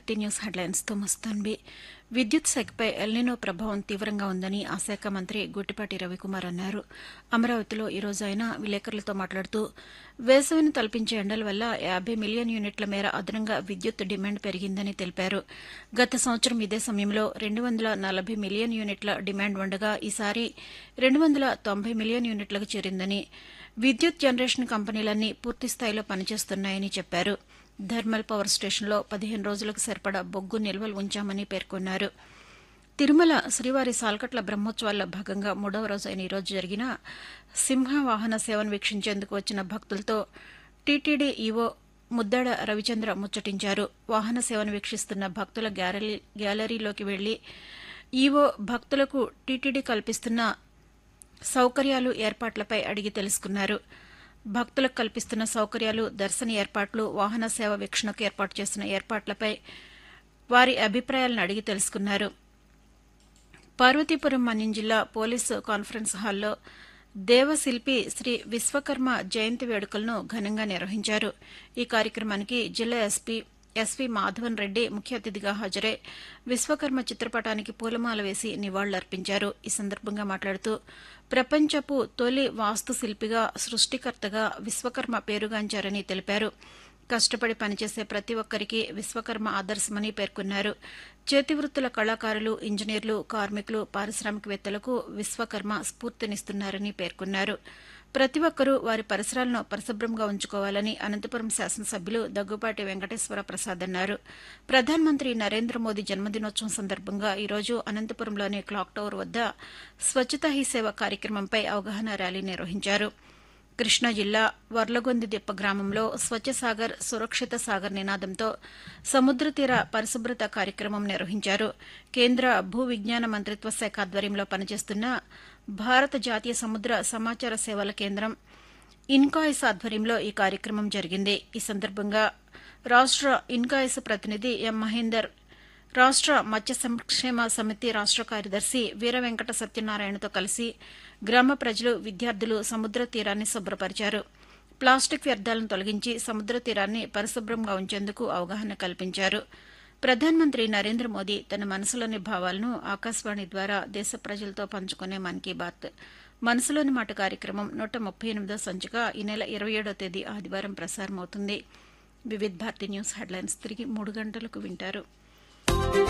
Bharati news హెడ్లైన్స్తో మస్తాన్వి విద్యుత్ శాఖపై El Niño ప్రభావం తీవ్రంగా ఉందని ఆ శాఖ మంత్రి గుట్టిపాటి రవికుమార్ అన్నారు అమరావతిలో ఈరోజు ఆయన విలేకరులతో మాట్లాడుతూ వేసవిని తలపించే ఎండల వల్ల యాబై మిలియన్ యూనిట్ల మేర అదనంగా విద్యుత్ డిమాండ్ పెరిగిందని తెలిపారు గత సంవత్సరం ఇదే సమయంలో రెండు వందల నలభై మిలియన్ యూనిట్ల డిమాండ్ ఉండగా ఈసారి రెండు వందల తొంభై మిలియన్ యూనిట్లకు చేరిందని విద్యుత్ జనరేషన్ కంపెనీలన్నీ పూర్తిస్థాయిలో పనిచేస్తున్నాయని చెప్పారు థర్మల్ పవర్ స్టేషన్లో పదిహేను రోజులకు సరిపడా బొగ్గు నిల్వలు ఉంచామని పేర్కొన్నారు తిరుమల శ్రీవారి సాల్కట్ల బ్రహ్మోత్సవాల్లో భాగంగా మూడవ రోజు అయిన ఈరోజు జరిగిన సింహ వాహన సేవను వీక్షించేందుకు వచ్చిన భక్తులతో టీటీడీ ఈవో ముద్దాడ రవిచంద్ర ముచ్చటించారు వాహన సేవను వీక్షిస్తున్న భక్తుల గ్యాలరీ గ్యాలరీలోకి వెళ్లి ఈవో భక్తులకు టీటీడీ కల్పిస్తున్న సౌకర్యాలు ఏర్పాట్లపై అడిగి తెలుసుకున్నారు భక్తులకు కల్పిస్తున్న సౌకర్యాలు దర్శన ఏర్పాట్లు వాహన సేవ వీక్షణకు ఏర్పాటు చేసిన ఏర్పాట్లపై వారి అభిప్రాయాలను అడిగి తెలుసుకున్నారు పార్వతీపురం మన్యం జిల్లా పోలీసు కాన్ఫరెన్స్ హాల్లో దేవశిల్పి శ్రీ విశ్వకర్మ జయంతి వేడుకలను ఘనంగా నిర్వహించారు ఈ కార్యక్రమానికి జిల్లా ఎస్పీ ఎస్వి మాధవన్ రెడ్డి ముఖ్య అతిథిగా హాజరై విశ్వకర్మ చిత్రపటానికి పూలమాల వేసి నివాళులర్పించారు ఈ సందర్భంగా మాట్లాడుతూ ప్రపంచపు తొలి వాస్తు శిల్పిగా సృష్టికర్తగా విశ్వకర్మ పేరుగాంచారని తెలిపారు కష్టపడి పనిచేసే ప్రతి ఒక్కరికి విశ్వకర్మ ఆదర్శమని పేర్కొన్నారు చేతివృత్తుల కళాకారులు ఇంజనీర్లు కార్మికులు పారిశ్రామికవేత్తలకు విశ్వకర్మ స్ఫూర్తినిస్తున్నారని పేర్కొన్నారు ప్రతి ఒక్కరూ వారి పరిసరాలను పరిశుభ్రంగా ఉంచుకోవాలని అనంతపురం శాసనసభ్యులు దగ్గుపాటి వెంకటేశ్వర ప్రసాద్ అన్నారు ప్రధానమంత్రి నరేంద్ర మోదీ జన్మదినోత్సవం సందర్భంగా ఈరోజు అనంతపురంలోని క్లాక్ టవర్ వద్ద స్వచ్ఛతా హీ సేవ కార్యక్రమంపై అవగాహన ర్యాలీ నిర్వహించారు కృష్ణా జిల్లా వర్లగొందిదిప్ప గ్రామంలో స్వచ్ఛ సాగర్ సురక్షిత సాగర్ నినాదంతో సముద్ర తీర పరిశుభ్రత కార్యక్రమం నిర్వహించారు కేంద్ర భూ విజ్ఞాన మంత్రిత్వ శాఖ ఆధ్వర్యంలో పనిచేస్తున్న భారత జాతీయ సముద్ర సమాచార సేవల కేంద్రం ఇన్కాయిస్ ఆధ్వర్యంలో ఈ కార్యక్రమం జరిగింది ఈ సందర్భంగా రాష్ట ఇన్కాయిస్ ప్రతినిధి ఎం మహేందర్ రాష్ట మత్స్య సంక్షేమ సమితి రాష్ట కార్యదర్శి వీర వెంకట సత్యనారాయణతో కలిసి గ్రామ ప్రజలు విద్యార్థులు సముద్ర తీరాన్ని శుభ్రపరిచారు ప్లాస్టిక్ వ్యర్థాలను తొలగించి సముద్ర తీరాన్ని పరిశుభ్రంగా ఉంచేందుకు అవగాహన కల్పించారు ప్రధానమంత్రి నరేంద్ర మోదీ తన మనసులోని భావాలను ఆకాశవాణి ద్వారా దేశ ప్రజలతో పంచుకునే మన్ కీ బాత్ మనసులోని మాట కార్యక్రమం నూట ముప్పై ఎనిమిదో సంచిక ఈ నెల ఇరవై ఏడో తేదీ ఆదివారం ప్రసారమవుతుంది వివిధ్ భారతి న్యూస్ హెడ్లైన్స్ తిరిగి మూడు గంటలకు వింటారు